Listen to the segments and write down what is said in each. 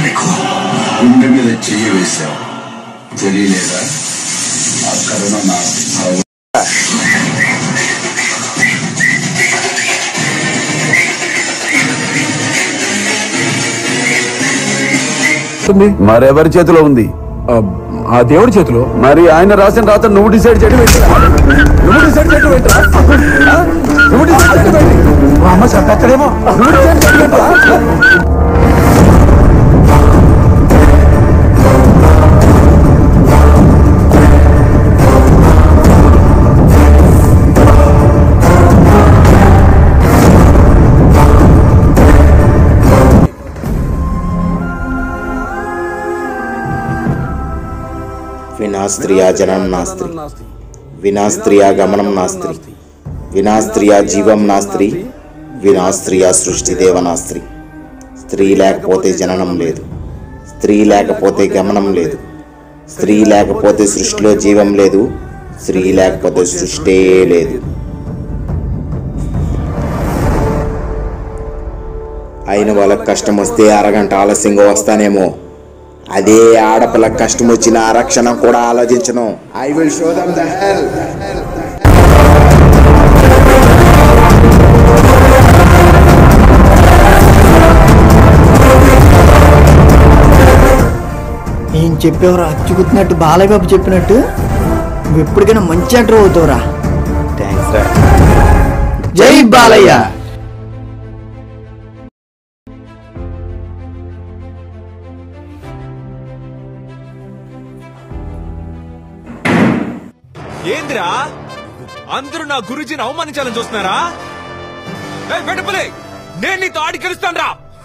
నీకు గుండె మీద చెయ్యి వేశావు తెలియలేదా ఆ కరుణ నా భావం ఉంది మరెవరి చేతిలో ఉంది ఆ, ఆ దేవుడి చేతిలో మరి ఆయన రాసిన రాత నువ్వు డిసైడ్ చేయడం ఏంటి? నువ్వు డిసైడ్ చేయడం ఏంట్రా? ఆ? నువ్వు డిసైడ్ చేయడం ఏంటి? మా అమ్మ చంపేస్తాడేమో నువ్వు డిసైడ్ చేయడం ఏంట్రా? వినాస్త్రియా జనం నాస్త్రి వినాస్త్రియా గమనం నాస్త్రి వినాస్త్రియా జీవం నాస్త్రి వినాస్త్రియా సృష్టిదేవ నాస్త్రి స్త్రీ లేకపోతే జననం లేదు స్త్రీ లేకపోతే గమనం లేదు స్త్రీ లేకపోతే సృష్టిలో జీవం లేదు స్త్రీ లేకపోతే సృష్టే లేదు అయిన వాళ్ళకి కష్టం వస్తే అరగంట ఆలస్యంగా వస్తానేమో అదే ఆడపిల్లకి కష్టం వచ్చిన ఆరక్షణ కూడా ఆలోచించను I will show them the hell ఏం చెప్పేవరా అచ్చుకుతున్నట్టు బాలయ్య బాబు చెప్పినట్టు నువ్వు ఎప్పటికైనా మంచి అంటారు అవుతావురా థ్యాంక్స్ రా జై బాలయ్య ఏందిరా అందరూ నా గురుజీని అవమానించాలని చూస్తున్నారా ఏయ్, వెంటపల్లి నేను నీతో ఆడి కలుస్తాను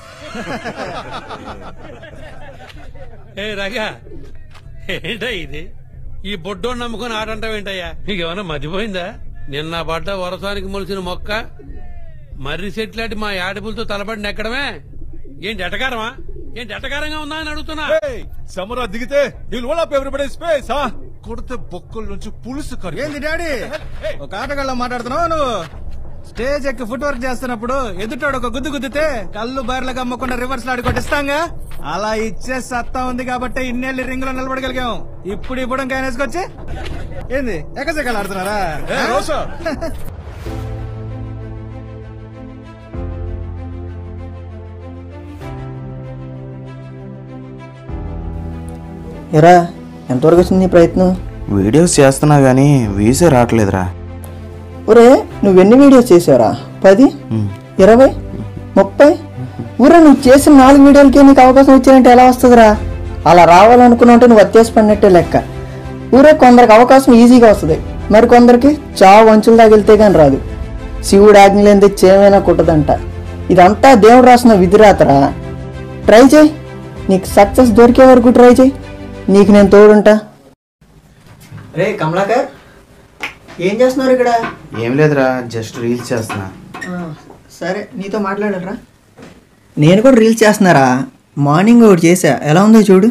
ఏ రగా ఏంటా ఇది ఈ బొడ్డోని నమ్ముకుని ఆడంటావేంటయ్యా నీకేమన్నా మర్చిపోయిందా నిన్న పడ్డ వరసానికి మొలిసిన మొక్క మర్రి సెట్లాంటి మా యాడపులతో తలబడిన ఎక్కడమే ఏంటి ఎటకారమా ఏంటి ఎటకారంగా ఉందా అని అడుగుతున్నా సమరా దిగితే ఈ లోలా పేపర్ పడే స్పేస్ కొడితే బొక్కల నుంచి పులుసు కరి ఏంది డాడీ ఒక ఆటగాళ్ళ మాట్లాడుతున్నావు నువ్వు స్టేజ్ ఎక్కి ఫుట్ వర్క్ చేస్తున్నప్పుడు ఎదుటాడు ఒక గుద్దు గుద్దితే కళ్ళు బయర్లకు అమ్మకుండా రివర్స్ లాడి కొట్టిస్తాంగా అలా ఇచ్చే సత్తా ఉంది కాబట్టి ఇన్నేళ్ళు రింగ్ లో నిలబడగలిగాం ఇప్పుడు ఇప్పుడు ఇంకా వేసుకొచ్చి ఏంది ఎక్కసెక్కలు ఆడుతున్నారా రోషా ఎరా ఎంతవరకు వచ్చింది నీ ప్రయత్నం వీడియోస్ చేస్తున్నా గానీ వీసే రావట్లేదురా ఒరే నువ్వెన్ని వీడియోస్ చేసావురా పది ఇరవై ముప్పై ఊరే నువ్వు చేసిన నాలుగు వీడియోలకి నీకు అవకాశం వచ్చిందంటే ఎలా వస్తుందిరా అలా రావాలనుకున్నట్టు నువ్వు అత్యాస పడినట్టే లెక్క ఊరే కొందరికి అవకాశం ఈజీగా వస్తుంది మరి కొందరికి చావు అంచులు తగిలితే కానీ రాదు శివుడు ఆజ్ఞ లేనిదే చేమైనా కుట్టదంట ఇదంతా దేవుడు రాసిన విధిరాతరా ట్రై చేయి నీకు సక్సెస్ దొరికే వరకు ట్రై చేయి నీకు నేను తోడుంటా రే కమలాకర్ ఏం చేస్తున్నారు ఇక్కడ ఏం లేదురా జస్ట్ రీల్స్ చేస్తున్నా ఆ, సరే నీతో మాట్లాడరా నేను కూడా రీల్స్ చేస్తున్నారా మార్నింగ్ ఒకటి చేసా ఎలా ఉందో చూడు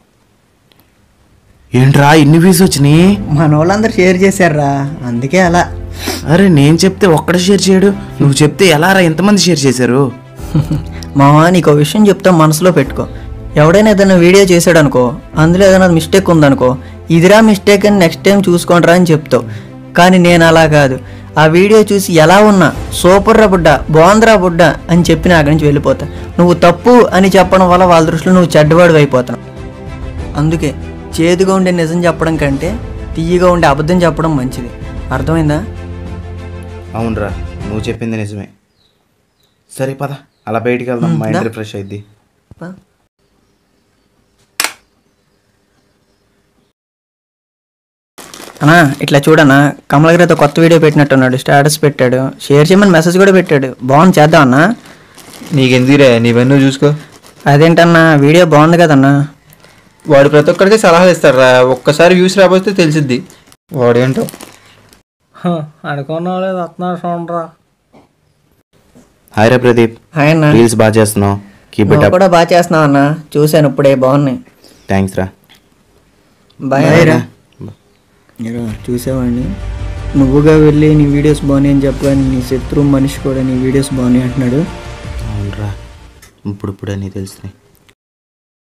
ఏంట్రా ఇన్ని వ్యూస్ వచ్చినాయి మన వాళ్ళందరూ షేర్ చేశారా అందుకే అలా అరే నేను చెప్తే ఒక్కడ షేర్ చేయడు నువ్వు చెప్తే ఎలా రా ఎంతమంది షేర్ చేశారు మావా నీకు ఒక విషయం చెప్తా మనసులో పెట్టుకో ఎవడైనా ఏదైనా వీడియో చేశాడు అనుకో అందులో ఏదైనా మిస్టేక్ ఉందనుకో ఇదిరా మిస్టేక్ అని నెక్స్ట్ టైం చూసుకోండిరా అని చెప్తావు కానీ నేను అలా కాదు ఆ వీడియో చూసి ఎలా ఉన్నా సూపర్ రా బుడ్డ బాగుందిరా బుడ్డ అని చెప్పి నా అక్కడి నుంచి వెళ్ళిపోతా నువ్వు తప్పు అని చెప్పడం వల్ల వాళ్ళ దృష్టిలో నువ్వు చెడ్డవాడు అయిపోతున్నావు అందుకే చేదుగా ఉండే నిజం చెప్పడం కంటే తీయగా ఉండే అబద్ధం చెప్పడం మంచిది అర్థమైందా అవునరా నువ్వు చెప్పింది నిజమే సరే పద అలా బయటికి వెళ్దాం మైండ్ దా. రిఫ్రెష్ అయింది పా. అన్నా ఇట్లా చూడన్నా కమలగిరితో కొత్త వీడియో పెట్టినట్టున్నాడు స్టేటస్ పెట్టాడు షేర్ చేయమని మెసేజ్ కూడా పెట్టాడు బాగుంది చేద్దాం అన్నా నీకెందుకురే నీవన్నీ చూసుకో అదేంటన్నా వీడియో బాగుంది కదన్నా వాడు ప్రతి ఒక్కరికి సలహాలు ఇస్తారా ఒక్కసారి వ్యూస్ రాబోతే తెలిసిద్ది వాడేంటో అనుకున్నావు లేదు అత్నా చూడరా హాయ్ రా ప్రదీప్ హాయ్ అన్న రీల్స్ బాగా చేస్తున్నావు కీప్ ఇట్ నువ్వు అప్ కూడా బాగా చేస్తున్నావు అన్న చూశాను ఇప్పుడే బాగున్నాయి థ్యాంక్స్ రా బాయ్ రా చూసావాడిని నువ్వుగా వెళ్ళి నీ వీడియోస్ బాగున్నాయి అని చెప్పగానే నీ శత్రువు మనిషి కూడా నీ వీడియోస్ బాగున్నాయి అంటున్నాడు అవునరా ఇప్పుడు ఇప్పుడే నీ తెలిసినాయి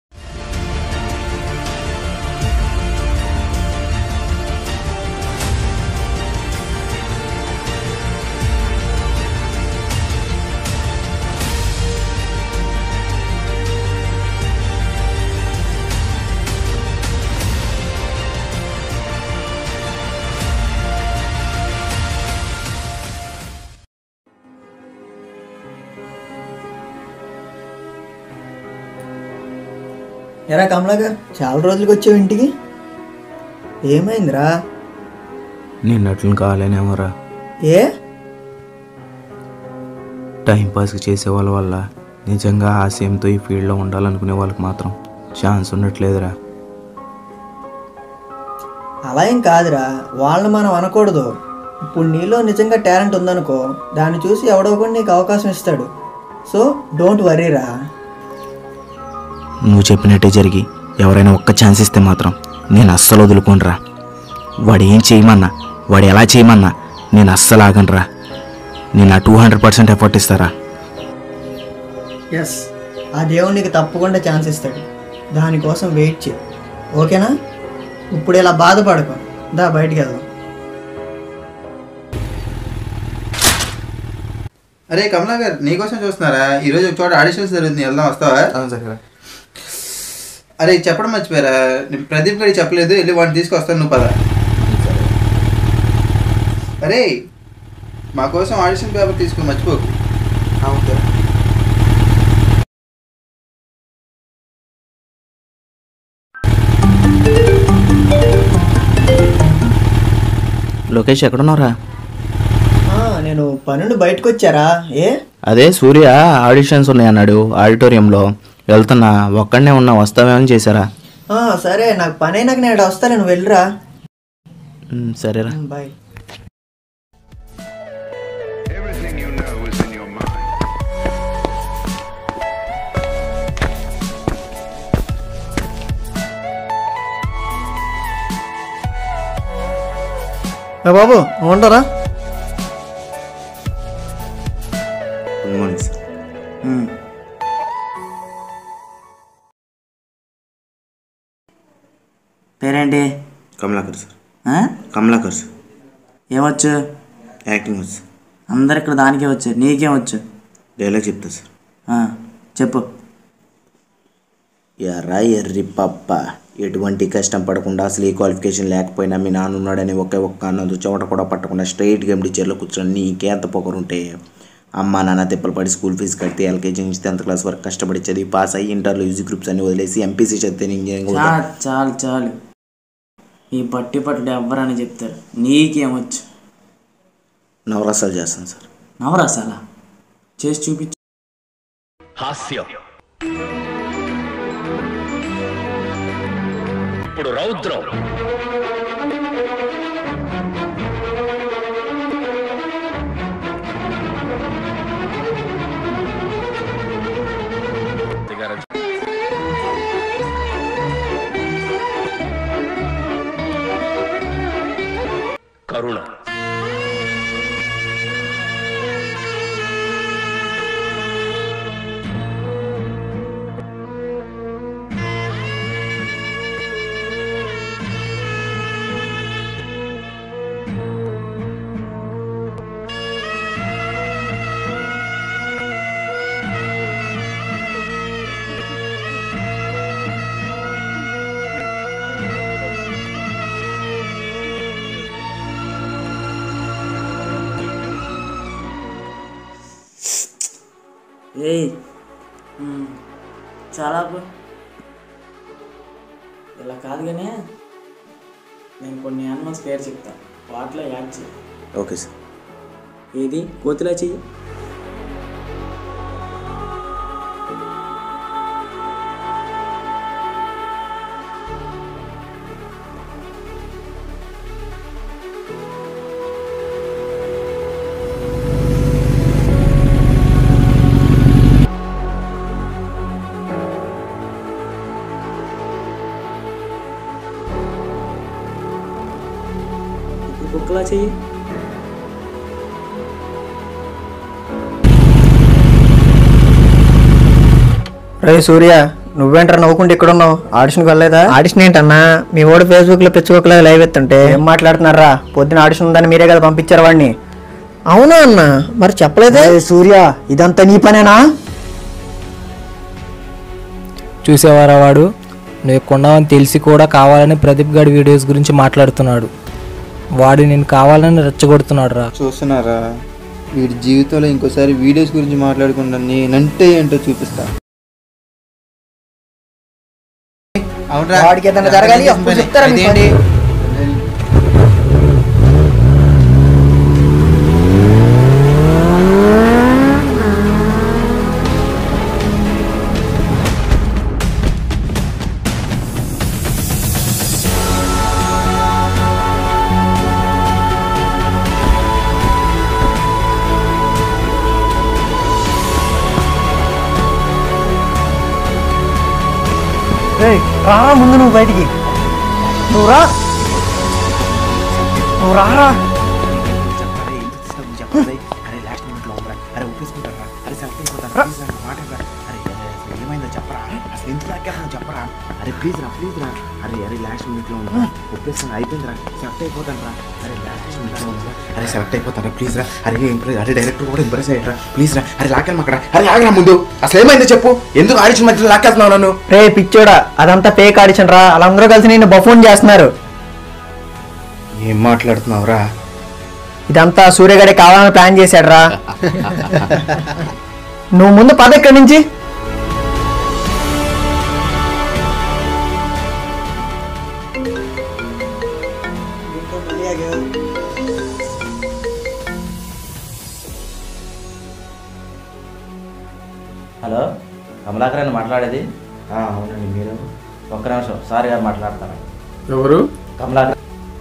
ఎరా కమలాకర్ చాలా రోజులకి వచ్చావు ఇంటికి ఏమైందిరా నేను నటులను కావాలనేమోరా ఏ టైం పాస్ చేసే వాళ్ళ వల్ల నిజంగా ఆశయంతో ఈ ఫీల్డ్లో ఉండాలనుకునే వాళ్ళకి మాత్రం ఛాన్స్ ఉండట్లేదురా అలా ఏం కాదురా వాళ్ళని మనం అనకూడదు ఇప్పుడు నీలో నిజంగా టాలెంట్ ఉందనుకో దాన్ని చూసి ఎవడో ఒకడు నీకు అవకాశం ఇస్తాడు సో డోంట్ వరీరా నువ్వు చెప్పినట్టే జరిగి ఎవరైనా ఒక్క ఛాన్స్ ఇస్తే మాత్రం నేను అస్సలు వదులుకోనరా వాడు ఏం చేయమన్నా వాడు ఎలా చేయమన్నా నేను అస్సలు ఆగనరా నేను ఆ టూ హండ్రెడ్ పర్సెంట్ ఎఫర్ట్ ఇస్తారా ఎస్ ఆ దేవుడు నీకు తప్పకుండా ఛాన్స్ ఇస్తాడు దానికోసం వెయిట్ చేయి ఓకేనా ఇప్పుడు ఇలా బాధపడకు దా బయటికి వెళ్దాం అరే కమలా గారు నీకోసం చూస్తున్నారా ఈరోజు ఒక చోట ఆడిషన్స్ జరుగుతుంది వెళ్దాం వస్తావా అవును సార్ అరే చెప్పడం మర్చిపోయారా నేను ప్రదీప్ గారికి చెప్పలేదు వెళ్ళి వాడిని తీసుకొస్తాను నువ్వు పద అరే మా కోసం ఆడిషన్ పేపర్ తీసుకో మర్చిపోకు ఓకే లోకేష్ ఎక్కడున్నారా ఆ, నేను పనుండి బయటకు వచ్చారా ఏ అదే సూర్య ఆడిషన్స్ ఉన్నాయి అన్నాడు ఆడిటోరియంలో వెళ్తున్నా ఒక్కడనే ఉన్నా వస్తావేమని చేశారా ఆ, సరే నాకు పని అయినాక నేను వస్తా నేను వెళ్ళరా మ్, సరేరా బాయ్ బాబు ఉండరా గుడ్ మార్నింగ్ సార్ పేరేంటి కమలాకర్ సార్ ఆ? కమలాకర్ సార్ ఏమొచ్చు యాక్టింగ్ వచ్చు సార్ అందరు ఇక్కడ దానికే వచ్చు నీకేం వచ్చు డైలాగ్ చెప్తా సార్ ఆ, చెప్పు ఎర్రా ఎర్రి పప్ప ఎటువంటి కష్టం పడకుండా అసలు ఏ క్వాలిఫికేషన్ లేకపోయినా మీ నాన్న ఉన్నాడని ఒకే ఒక్క అన్నది చెమట కూడా పట్టకుండా స్ట్రైట్ గేమ్ టీచర్లో కూర్చొని నీకే అంత పొగరుంటే అమ్మ నాన్న తిప్పలు పడి స్కూల్ ఫీజు కడితే ఎల్కేజీ నుంచి టెన్త్ క్లాస్ వరకు కష్టపడి చదివి పాస్ అయ్యి ఇంటర్లో యూజీ గ్రూప్స్ అన్ని వదిలేసి ఎంపీసీ చదివితే ఇంజనీరింగ్ చాలు చాలు చాలు ఈ పట్టి పట్టుడు ఎవ్వరని చెప్తారు నీకేమొచ్చు నవరసాలు చేస్తాను సార్ నవరసాల చేసి చూపించు హాస్యం ఇప్పుడు రౌద్రం కరుణ ఏయ్ ఉమ్, చాలా ఆపు. ఇలా కాదు కానీ నేను కొన్ని యానిమల్స్ పేరు చెప్తా వాటిలో యాడ్ చేయి ఓకే సార్ ఏది కోతిలా చెయ్యి ఇప్పుడు కుక్కలా చెయ్యి రే సూర్య నువ్వేంటారా నవ్వుకుంటే ఇక్కడ ఉన్నావు ఆడిషన్కి వెళ్ళలేదా ఆడిషన్ ఏంటన్నా మీ ఓడి ఫేస్బుక్ లో పిచ్చుకోకలేదు లైవ్ ఎత్తుంటే ఏం మాట్లాడుతున్నారా పొద్దున ఆడిషన్ ఉందని మీరే కదా పంపించారు వాడిని అవునా అన్న మరి చెప్పలేదే సూర్య ఇదంతా నీ పనేనా చూసేవారా వాడు నువ్వు కొన్నావని తెలిసి కూడా కావాలని ప్రదీప్ గడి వీడియోస్ గురించి మాట్లాడుతున్నాడు వాడు నేను కావాలని రెచ్చగొడుతున్నాడు రా చూస్తున్నారా వీడి జీవితంలో ఇంకోసారి వీడియోస్ గురించి మాట్లాడకుండా నేనంటే ఏంటో చూపిస్తా అవునరా వాడికి ఏదైనా జరగాలి అప్పుడు చెప్తారా మీ పని? ఏయ్, రా ముందు నువ్వు బయటికి నువ్వు రా నువ్వు రారా అరే ప్లీజ్ రా ప్లీజ్ రా అరే అరే లాస్ట్ మినిట్ లో ఉందా ఒప్పేస్తాను అయిపోయిందిరా సెలెక్ట్ అయిపోతాను రా అరే లాస్ట్ మినిట్ లో ఉందా అరే సెలెక్ట్ అయిపోతాను ప్లీజ్ రా అరే ఇంప్రెస్ అరే డైరెక్టర్ కూడా ఇంప్రెస్ అయ్యారా ప్లీజ్ రా అరే లాకెళ్ళి అక్కడ అరే ఆగరా ముందు అసలు ఏమైందో చెప్పు ఎందుకు ఆడిషన్ మధ్యలో లాక్కేస్తున్నావు నన్ను రే పిచ్చోడా అదంతా ఫేక్ ఆడిషన్ రా వాళ్ళందరూ కలిసి నిన్ను బఫోన్ చేస్తున్నారు ఏం మాట్లాడుతున్నావురా ఇదంతా సూర్యగడే కావాలని ప్లాన్ చేశాడు రా నువ్వు ముందు పద ఇక్కడి నుంచి హలో కమలాకర్ మాట్లాడేది అవునండి మీరు ఒక్క నిమిషం సార్ గారు మాట్లాడతాను ఎవరు కమలాకర్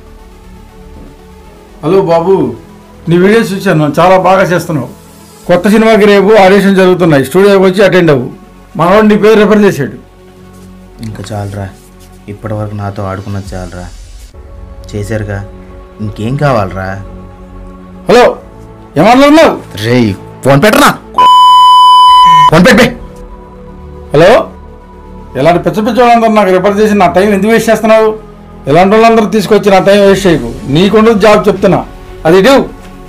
హలో బాబు నీ వీడియోస్ చూశాను చాలా బాగా చేస్తున్నావు కొత్త సినిమాకి రేపు ఆడిషన్ జరుగుతున్నాయి స్టూడియోకి వచ్చి అటెండ్ అవ్వు మనవాడు నీ పేరు రిఫర్ చేశాడు ఇంకా చాలరా ఇప్పటివరకు నాతో ఆడుకున్నది చాలరా చేశారుగా ఇంకేం కావాలరా హలో ఏమన్నావు రే ఫోన్ పెట్టరా ఫోన్ పెట్టే హలో ఇలాంటి పిచ్చ పిచ్చ వాళ్ళందరూ నాకు రిఫర్ చేసి నా టైం ఎందుకు వేస్ట్ చేస్తున్నావు ఇలాంటి వాళ్ళందరూ తీసుకొచ్చి నా టైం వేస్ట్ చేయకు నీకుండదు జాబ్ చెప్తున్నా అది ఇటు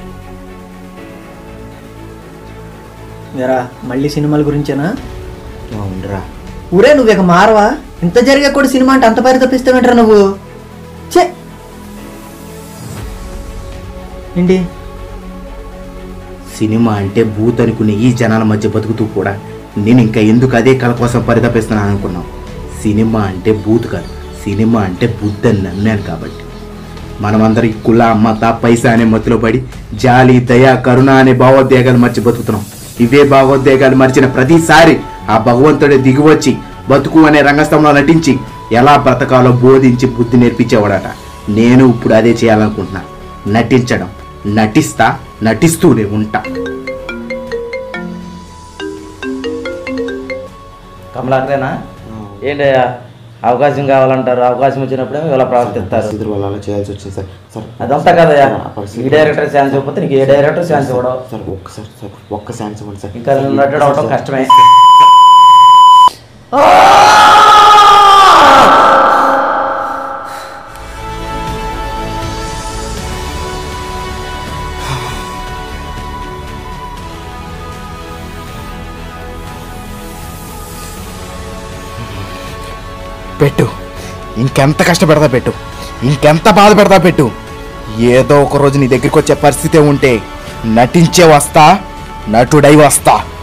మీరా మళ్ళీ సినిమాల గురించేనా ఉండరా ఊరే నువ్వు ఇక మారవా ఇంత జరిగే కూడా సినిమా అంటే అంత పరి తప్పిస్తావేంట్రా నువ్వు చే ఏంటి సినిమా అంటే భూత్ అనుకునే ఈ జనాల మధ్య బతుకుతూ కూడా నేను ఇంకా ఎందుకు అదే కళ కోసం పరితపిస్తున్నాను అనుకున్నాం సినిమా అంటే భూత్ కాదు సినిమా అంటే బుద్ధి అని నమ్మాను కాబట్టి మనమందరం ఈ కుల మత పైసా అనే మత్తులో పడి జాలి దయ కరుణ అనే భావోద్వేగాలు మర్చి బతుకుతున్నాం ఇవే భావోద్వేగాలు మర్చిన ప్రతిసారి ఆ భగవంతుడే దిగివచ్చి బతుకు అనే రంగస్థంలో నటించి ఎలా బ్రతకాలో బోధించి బుద్ధి నేర్పించేవాడట నేను ఇప్పుడు అదే చేయాలనుకుంటున్నా నటించడం నటిస్తా నటిస్తూనే ఉంటా కమలాకరేనా ఏంటయ్యా అవకాశం కావాలంటారు అవకాశం వచ్చినప్పుడే ఇలా ప్రవర్తిస్తారు వాళ్ళు అలా చేయాల్సి వచ్చింది సార్ సార్ అదంతా కదయ్యా ఈ డైరెక్టర్ ఛాన్స్ ఇవ్వకపోతే నీకు ఏ డైరెక్టర్ ఛాన్స్ ఇవ్వడం సార్ ఒక్కసారి సార్ ఒక్క ఛాన్స్ ఇవ్వండి సార్ ఇంకా నువ్వు నటన అవటం కష్టమే పెట్టు ఇంకెంత కష్టపెడతా పెట్టు ఇంకెంత బాధ పెడతా పెట్టు ఏదో ఒక రోజు నీ దగ్గరికి వచ్చే పరిస్థితి ఉంటే నటించే వస్తా నటుడై వస్తా